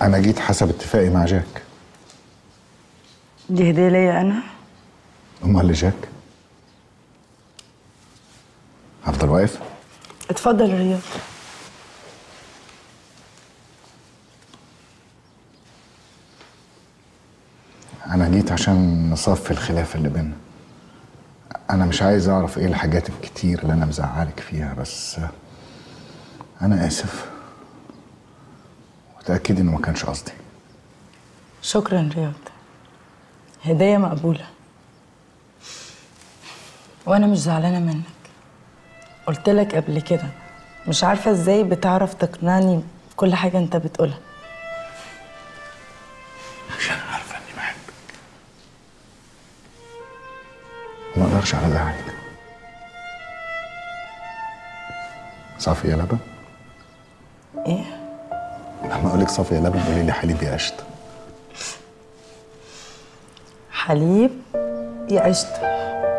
انا جيت حسب اتفاقي مع جاك دي هديه ليا انا امال لجاك هفضل واقف اتفضل يا رياض انا جيت عشان نصفي الخلاف اللي بينا انا مش عايز اعرف ايه الحاجات الكتير اللي انا مزعلك فيها بس انا اسف وتاكدي انه ما كانش قصدي شكرا رياض هديه مقبوله وانا مش زعلانه منك قلت لك قبل كده مش عارفه ازاي بتعرف تقنعني بكل حاجه انت بتقولها عشان عارفه اني بحبك وما اقدرش على زعلك صافي يا لبن ايه لما اقول لك صافي يا لبن قولي لي حليب يا قشطه حليب يا قشطه